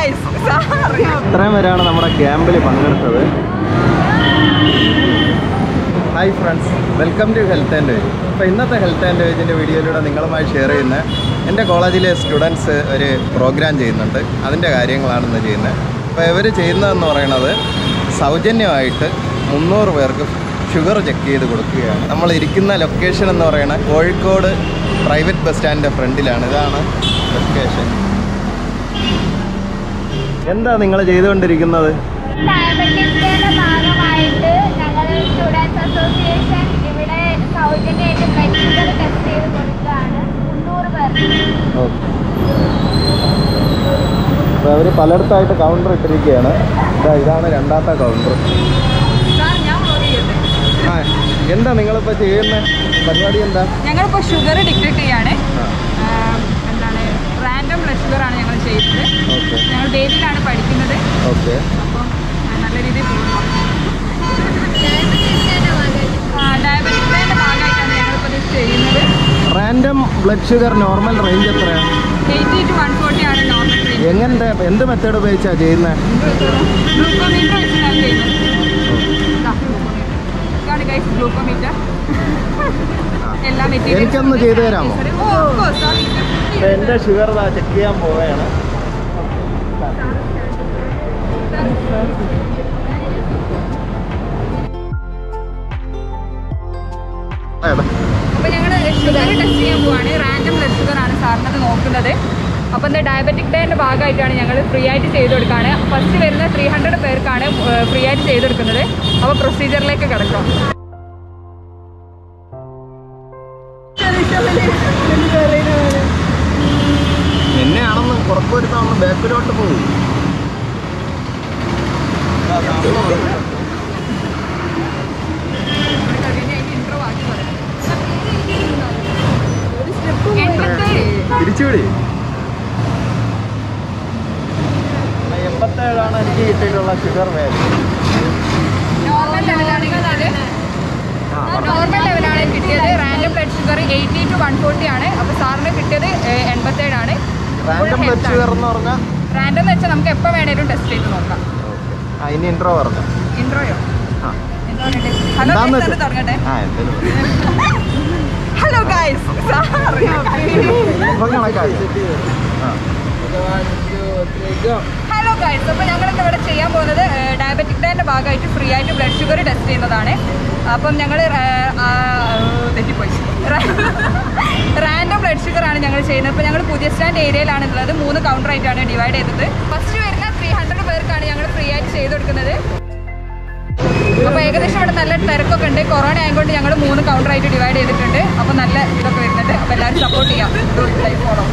Guys sorry ഇത്രയും പേരാണ് നമ്മുടെ ക്യാമ്പിൽ പങ്കെടുത്തത് hi friends welcome to health and wage അപ്പോൾ ഇന്നത്തെ ഹെൽത്ത് ആൻഡ് വേജിൻ്റെ വീഡിയോയിലൂടെ നിങ്ങളുമായി ഷെയർ ചെയ്യുന്ന എൻ്റെ കോളേജിലെ സ്റ്റുഡൻസ് ഒരു പ്രോഗ്രാം ചെയ്യുന്നുണ്ട് അതിൻ്റെ കാര്യങ്ങളാണ് ഇന്ന് ചെയ്യുന്നത് അപ്പോൾ ഇവർ ചെയ്യുന്നതെന്ന് പറയുന്നത് സൗജന്യമായിട്ട് മുന്നൂറ് പേർക്ക് ഷുഗർ ചെക്ക് ചെയ്ത് കൊടുക്കുകയാണ് നമ്മൾ ഇരിക്കുന്ന ലൊക്കേഷൻ എന്ന് പറയുന്നത് കോഴിക്കോട് പ്രൈവറ്റ് ബസ് സ്റ്റാൻഡിൻ്റെ ഫ്രണ്ടിലാണ് ഇതാണ് ലൊക്കേഷൻ എന്താ നിങ്ങൾ ചെയ്തുകൊണ്ടിരിക്കുന്നത് ഡയബറ്റിക്സിന്റെ ഭാഗമായിട്ട് ഞങ്ങൾ സ്റ്റുഡൻസ് അസോസിയേഷൻ ഇവിടെ സൗജന്യമായിട്ട് ബ്ലഡ് ഷുഗർ ടെസ്റ്റ് ചെയ്ത് കൊടുക്കുകയാണ് മുന്നൂറ് പേർക്ക് അപ്പോൾ അവർ പലയിടത്തായിട്ട് കൗണ്ടർ ഇട്ടിരിക്കുകയാണ് ഇതാ ഇതാണ് രണ്ടാമത്തെ കൗണ്ടർ സാർ ഞാൻ വ്ലോഗ് ചെയ്യട്ടെ ആ എന്താ നിങ്ങളിപ്പോൾ ചെയ്യുന്ന പരിപാടി എന്താ ഞങ്ങളിപ്പോൾ ഷുഗർ ഡിറ്റക്ട് ചെയ്യാണ് ആ ആം, എന്താണ് റാൻഡം ബ്ലഡ് ഷുഗർ ആണ് ഞങ്ങൾ ചെയ്യുന്നത് ഓക്കെ ഞങ്ങൾ ഡെയിലിയിലാണ് പഠിക്കുന്നത് ഓക്കെ അപ്പം ആ, നല്ല രീതിയിൽ പോകുന്നു ഡയബറ്റിക്സിന്റെ ഭാഗമായിട്ടാണ് ഞങ്ങളിപ്പോൾ ഇത് ചെയ്യുന്നത് random blood sugar normal range എത്രയാണ് എയ്റ്റി ടു വൺ ഫോർട്ടി ആണ് നോർമൽ റേഞ്ച് എങ്ങനത്തെ എന്ത് മെത്തേഡ് ഉപയോഗിച്ചാണ് ചെയ്യുന്നത് ഗ്ലൂക്കോമീറ്റർ വെച്ചിട്ടാണ് ചെയ്യുന്നത് ഇതാ, ഇതാണ് ഗൈസ് ഗ്ലൂക്കോമീറ്റർ എല്ലാ മെറ്റീരിയൽസും എനിക്കൊന്ന് ചെയ്തു തരാമോ? ഓ ഓഫ് കോഴ്സ് സാർ അപ്പോൾ എൻ്റെ ഷുഗർ ഇതാ ചെക്ക് ചെയ്യാൻ പോവുകയാണ് ആ, എടാ. അപ്പോൾ ഞങ്ങൾ ഷുഗർ ടെസ്റ്റ് ചെയ്യാൻ പോവാണ് റാൻഡം ബ്ലഡ് ഷുഗർ ആണ് സാറിനത് നോക്കുന്നത് അപ്പോൾ എന്താ ഡയബറ്റിക് ഡേൻ്റെ ഭാഗമായിട്ടാണ് ഞങ്ങൾ ഫ്രീ ആയിട്ട് ചെയ്ത് കൊടുക്കുകയാണ് ഫസ്റ്റ് വരുന്ന ത്രീ ഹൺഡ്രഡ് പേർക്കാണ് ഫ്രീ ആയിട്ട് ചെയ്ത് കൊടുക്കുന്നത് അപ്പോൾ പ്രൊസീജിയറിലേക്ക് കിടക്കാം എന്നെയാണെന്ന് ഉറപ്പുവരുത്താണെന്ന് ബാക്കിലോട്ട് പോകും ഇൻട്രോ ആക്കി പറയാം എൺപത്തേഴ് തിരിച്ചുവിടി എൺപത്തേഴാണ് എനിക്ക് കിട്ടിയിട്ടുള്ള ഷുഗർ വാല്യൂ നോർമൽ ലെവലാണെങ്കിൽ അത് നോർമൽ ലെവലാണ് കിട്ടിയത് random blood sugar eighty to one forty ആണ് അപ്പോൾ സാറിന് കിട്ടിയത് എൺപത്തേഴാണ് റാൻഡം ബ്ലഡ് ഷുഗർ എന്ന് പറഞ്ഞാൽ റാൻഡം എന്ന് വെച്ചാൽ നമുക്ക് എപ്പോൾ വേണേലും ടെസ്റ്റ് ചെയ്ത് നോക്കാം ആ ഇനി ഇൻട്രോ പറഞ്ഞു ഇൻട്രോയോ ആ ഹലോ എന്താന്ന് ഗൈസ് വെച്ചാ- തുടങ്ങട്ടെ ആ എന്തേലും ഹലോ ഗൈസ് സോറി അപ്പം കണക്കായി ആ ഹലോ ഗൈസ് അപ്പോൾ ഞങ്ങൾ ഇന്ന് ഇവിടെ ചെയ്യാൻ പോകുന്നത് ഡയബറ്റിക് ഡേൻ്റെ ഭാഗമായിട്ട് ഫ്രീ ആയിട്ട് ബ്ലഡ് ഷുഗർ ടെസ്റ്റ് ചെയ്യുന്നതാണ് അപ്പം ഞങ്ങൾ തെറ്റിപ്പോയി റാൻഡം ബ്ലഡ് ഷുഗർ ആണ് ഞങ്ങൾ ചെയ്യുന്നത് അപ്പോൾ ഞങ്ങൾ പുതിയ സ്റ്റാൻഡ് ഏരിയയിലാണ് ഉള്ളത് മൂന്ന് കൗണ്ടർ ആയിട്ടാണ് ഡിവൈഡ് ചെയ്തത് ഫസ്റ്റ് വരുന്ന ത്രീ ഹൺഡ്രഡ് പേർക്കാണ് ഞങ്ങൾ ഫ്രീ ആയിട്ട് ചെയ്ത് കൊടുക്കുന്നത് അപ്പോൾ ഏകദേശം ഇവിടെ നല്ല തിരക്കൊക്കെ ഉണ്ട് കൊറോണ ആയതുകൊണ്ട് ഞങ്ങൾ മൂന്ന് കൗണ്ടർ ആയിട്ട് ഡിവൈഡ് ചെയ്തിട്ടുണ്ട് അപ്പോൾ നല്ല ഇതൊക്കെ വരുന്നുണ്ട് അപ്പോൾ എല്ലാവരും സപ്പോർട്ട് ചെയ്യാം ലൈഫ് ഫോളോ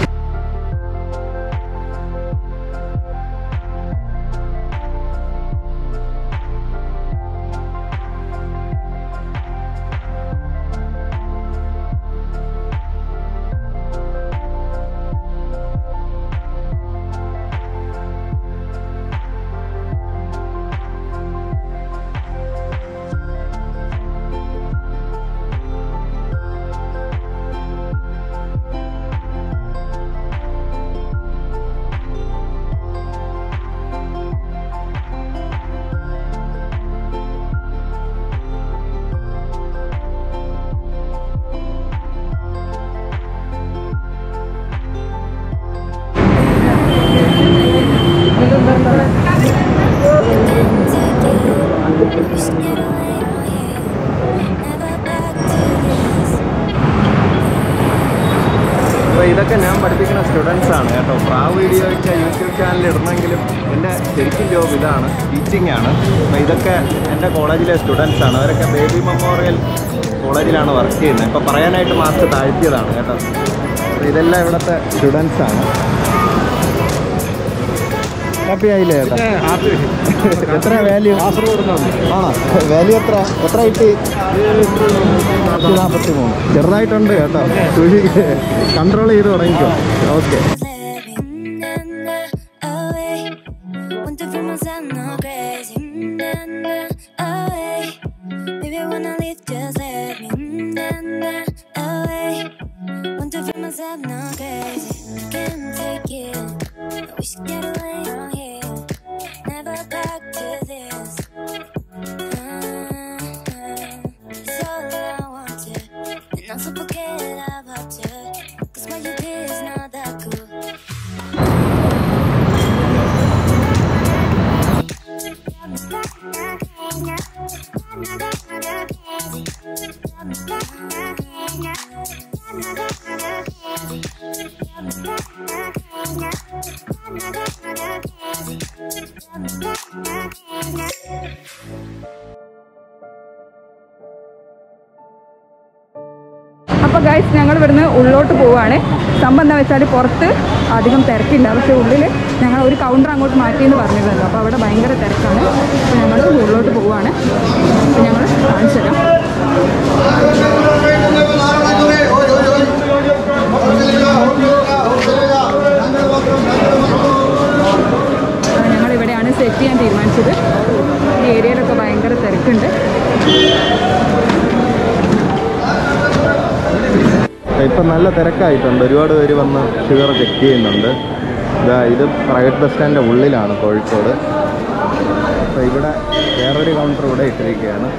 അപ്പോൾ ഇതൊക്കെ ഞാൻ പഠിപ്പിക്കുന്ന സ്റ്റുഡൻസ് ആണ് കേട്ടോ പ്രാ വീഡിയോ ഒക്കെ യൂട്യൂബ് ചാനലിൽ ഇടണമെങ്കിലും എൻ്റെ ശരിക്കും ജോബ് ഇതാണ് ടീച്ചിങ് ആണ് അപ്പോൾ ഇതൊക്കെ എൻ്റെ കോളേജിലെ സ്റ്റുഡൻസ് ആണ് അവരൊക്കെ ബേബി മെമ്മോറിയൽ കോളേജിലാണ് വർക്ക് ചെയ്യുന്നത് ഇപ്പോൾ പറയാനായിട്ട് മാർക്ക് താഴ്ത്തിയതാണ് കേട്ടോ അപ്പോൾ ഇതെല്ലാം ഇവിടുത്തെ സ്റ്റുഡൻസ് ആണ് ഹാപ്പി ആയില്ലേ ചേട്ടാ എത്ര വാല്യൂ ആണോ വാല്യൂ എത്ര എത്ര കിട്ടി നാൽപ്പത്തി മൂന്ന് ചെറുതായിട്ടുണ്ട് കേട്ടോ കൺട്രോൾ ചെയ്ത് തുടങ്ങിക്കോ okay Want to feel myself no crazy. Nah, nah, away. Baby, when I leave, just let me. Nah, nah, away. Want to feel myself no crazy. Can't take it. We should get away. but it's not that cool. അപ്പോൾ guys ഞങ്ങൾ ഇവിടുന്ന് ഉള്ളോട്ട് പോവുകയാണ് സംഭവം എന്താ വെച്ചാൽ പുറത്ത് അധികം തിരക്കില്ല പക്ഷേ ഉള്ളിൽ ഞങ്ങൾ ഒരു കൗണ്ടർ അങ്ങോട്ട് മാറ്റിയെന്ന് പറഞ്ഞിരുന്നല്ലോ അപ്പോൾ അവിടെ ഭയങ്കര തിരക്കാണ് അപ്പോൾ ഞങ്ങൾ ഉള്ളോട്ട് പോവുകയാണ് അപ്പോൾ ഞങ്ങൾ കാണിച്ചു തരാം അപ്പോൾ ഞങ്ങൾ ഇവിടെയാണ് സെറ്റ് ചെയ്യാൻ തീരുമാനിച്ചത് ഈ ഏരിയയിലൊക്കെ ഭയങ്കര തിരക്കുണ്ട് ഇപ്പം നല്ല തിരക്കായിട്ടുണ്ട് ഒരുപാട് പേര് വന്ന് ഷുഗർ ചെക്ക് ചെയ്യുന്നുണ്ട് ഇതാ ഇത് പ്രൈവറ്റ് ബസ് സ്റ്റാൻഡിൻ്റെ ഉള്ളിലാണ് കോഴിക്കോട് അപ്പോൾ ഇവിടെ വേറൊരു കൗണ്ടർ ഇവിടെ ഇട്ടിരിക്കുകയാണ്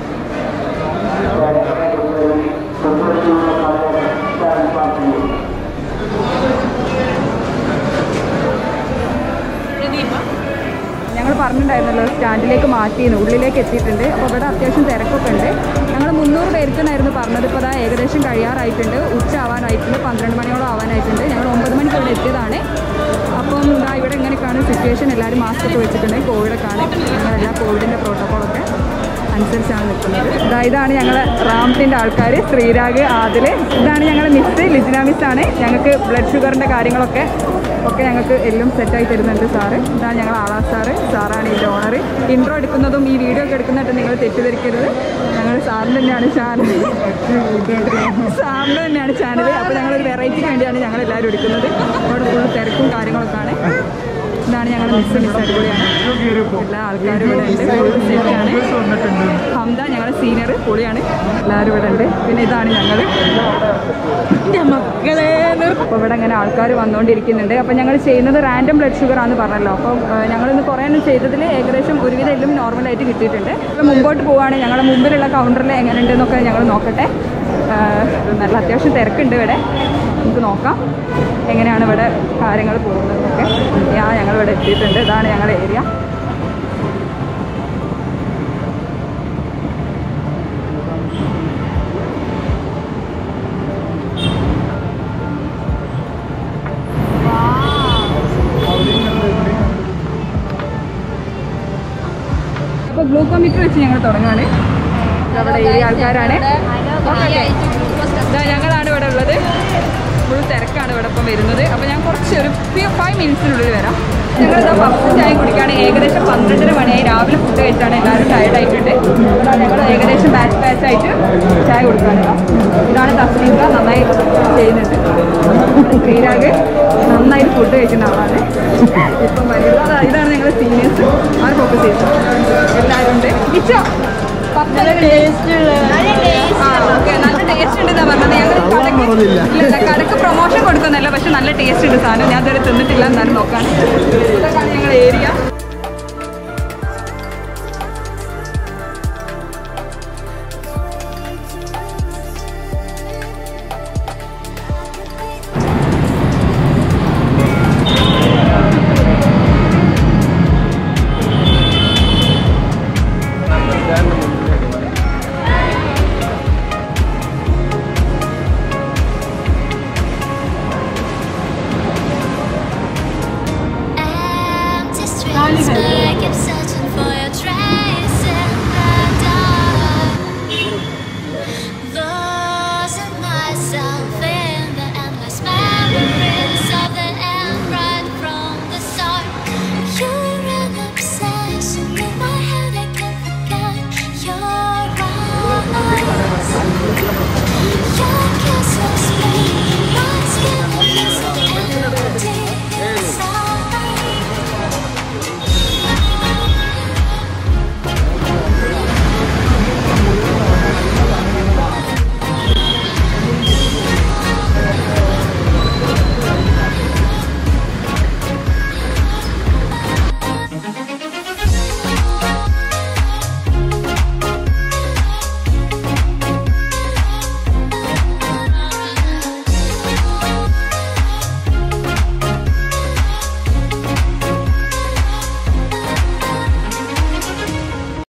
ഞങ്ങൾ പറഞ്ഞിട്ടുണ്ടായിരുന്നല്ലോ സ്റ്റാൻഡിലേക്ക് മാറ്റിയെന്ന് ഉള്ളിലേക്ക് എത്തിയിട്ടുണ്ട് അപ്പോൾ ഇവിടെ അത്യാവശ്യം തിരക്കൊക്കെ ഉണ്ട് ഞങ്ങൾ മുന്നൂറ് പേർക്കെന്നായിരുന്നു പറഞ്ഞത് ഇപ്പോൾ അതാ ഏകദേശം കഴിയാറായിട്ടുണ്ട് ഉച്ച ആവാനായിട്ടുണ്ട് പന്ത്രണ്ട് മണിയോളം ആവാനായിട്ടുണ്ട് ഞങ്ങൾ ഒമ്പത് മണിക്ക് ഇവിടെ എത്തിയതാണ് അപ്പം ഇതാ ഇവിടെ ഇങ്ങനെയൊക്കെയാണ് സിറ്റുവേഷൻ എല്ലാവരും മാസ്ക് ഒക്കെ വെച്ചിട്ടുണ്ട് കോവിഡൊക്കെ ആണ് ഞങ്ങളെല്ലാം കോവിഡിൻ്റെ പ്രോട്ടോക്കോളൊക്കെ അനുസരിച്ചാണ് നിൽക്കുന്നത് ഇതാ ഇതാണ് ഞങ്ങളെ റാംസിൻ്റെ ആൾക്കാർ ശ്രീരാഗ് ആദിൽ ഇതാണ് ഞങ്ങളെ മിസ് ലിജിന മിസ്സാണ് ഞങ്ങൾക്ക് ബ്ലഡ് ഷുഗറിൻ്റെ കാര്യങ്ങളൊക്കെ ഒക്കെ ഞങ്ങൾക്ക് എല്ലാം സെറ്റായി തരുന്നുണ്ട് സാറ് ഇതാണ് ഞങ്ങൾ ആളാ സാറ് സാറാണ് ഇതിൻ്റെ ഓണർ ഇൻട്രോ എടുക്കുന്നതും ഈ വീഡിയോ ഒക്കെ എടുക്കുന്നതായിട്ട് നിങ്ങൾ തെറ്റിദ്ധരിക്കരുത് ഞങ്ങൾ സാറിന് തന്നെയാണ് ചാനൽ സാറിന് തന്നെയാണ് ചാനൽ അപ്പോൾ ഞങ്ങളൊരു വെറൈറ്റിക്ക് വേണ്ടിയാണ് ഞങ്ങൾ എല്ലാവരും എടുക്കുന്നത് അവിടെ ഫുള്ള് തിരക്കും കാര്യങ്ങളൊക്കെ ആണ് ഇതാണ് ഞങ്ങളുടെ മിസ് മിസ് അടിപൊളിയാണ് എല്ലാ ആൾക്കാരും ഇവിടെ ഉണ്ട് ഫുൾ സെറ്റാണ് ഹംദ ഞങ്ങളുടെ സീനിയർ പൊളിയാണ് എല്ലാവരും ഇവിടെ ഉണ്ട് പിന്നെ ഇതാണ് ഞങ്ങൾ എൻ്റെ മക്കളെ അപ്പോൾ ഇവിടെ അങ്ങനെ ആൾക്കാർ വന്നുകൊണ്ടിരിക്കുന്നുണ്ട് അപ്പോൾ ഞങ്ങൾ ചെയ്യുന്നത് റാൻഡം ബ്ലഡ് ഷുഗർ ആണെന്ന് പറഞ്ഞല്ലോ അപ്പം ഞങ്ങളിന്ന് കുറേ എണ്ണം ചെയ്തതിൽ ഏകദേശം ഒരുവിധം എല്ലാം നോർമലായിട്ട് കിട്ടിയിട്ടുണ്ട് അപ്പോൾ മുമ്പോട്ട് പോവുകയാണ് ഞങ്ങളുടെ മുമ്പിലുള്ള കൗണ്ടറിൽ എങ്ങനെയുണ്ടെന്നൊക്കെ ഞങ്ങൾ നോക്കട്ടെ ആ, നല്ല അത്യാവശ്യം തിരക്കുണ്ട് ഇവിടെ നമുക്ക് നോക്കാം എങ്ങനെയാണ് ഇവിടെ കാര്യങ്ങൾ പോകുന്നതെന്നൊക്കെ ഞാൻ ഞങ്ങൾ ഇവിടെ എത്തിയിട്ടുണ്ട് ഇതാണ് ഞങ്ങളുടെ ഏരിയ അപ്പോൾ ഗ്ലൂക്കോമീറ്റർ വെച്ച് ഞങ്ങൾ തുടങ്ങുകയാണ് നമ്മുടെ ഏരിയ ആൾക്കാരാണ് ഓക്കെ ഇതാ ഞങ്ങളാണ് ഇവിടെ ഉള്ളത് ഫുൾ തിരക്കാണ് ഇവിടെ ഇപ്പം വരുന്നത് അപ്പോൾ ഞാൻ കുറച്ച് ഒരു ഫൈവ് മിനിറ്റ്സിനുള്ളിൽ വരാം ഞങ്ങളിതാ ഫസ്റ്റ് ചായ കുടിക്കുകയാണ് ഏകദേശം പന്ത്രണ്ടര മണിയായി രാവിലെ ഫുഡ് കഴിച്ചാണ് എല്ലാവരും ടയർഡ് ആയിട്ടുണ്ട് ഇതാ ഞങ്ങൾ ഏകദേശം ബാച്ച് ബാച്ച് ആയിട്ട് ചായ കൊടുക്കുകയാണ് ഇതാ. ഇതാണ് തസ്ലീംക നന്നായി ചെയ്യുന്നുണ്ട് ശ്രീരാഗ് നന്നായിട്ട് ഫുഡ് കഴിക്കുന്ന ആളാണ് ഇപ്പം വരുന്നത് അതാ ഇതാണ് ഞങ്ങളുടെ സീനിയേഴ്സ് അവർ ഫോക്കസ് ചെയ്യുന്നത് എല്ലാവരും ഉണ്ട് ഇച്ചോ നല്ല ടേസ്റ്റ് ഓക്കെ നല്ല ടേസ്റ്റ് ഉണ്ട് പറഞ്ഞത് ഞങ്ങൾ കടക്ക് ഇല്ല കടക്ക് പ്രൊമോഷൻ കൊടുക്കുന്നല്ല പക്ഷെ നല്ല ടേസ്റ്റ് ഉണ്ട് സാധനം ഞാൻ ഇതുവരെ തിന്നിട്ടില്ല എന്നാലും നോക്കാണ് ഇതൊക്കെയാണ് ഞങ്ങളുടെ ഏരിയ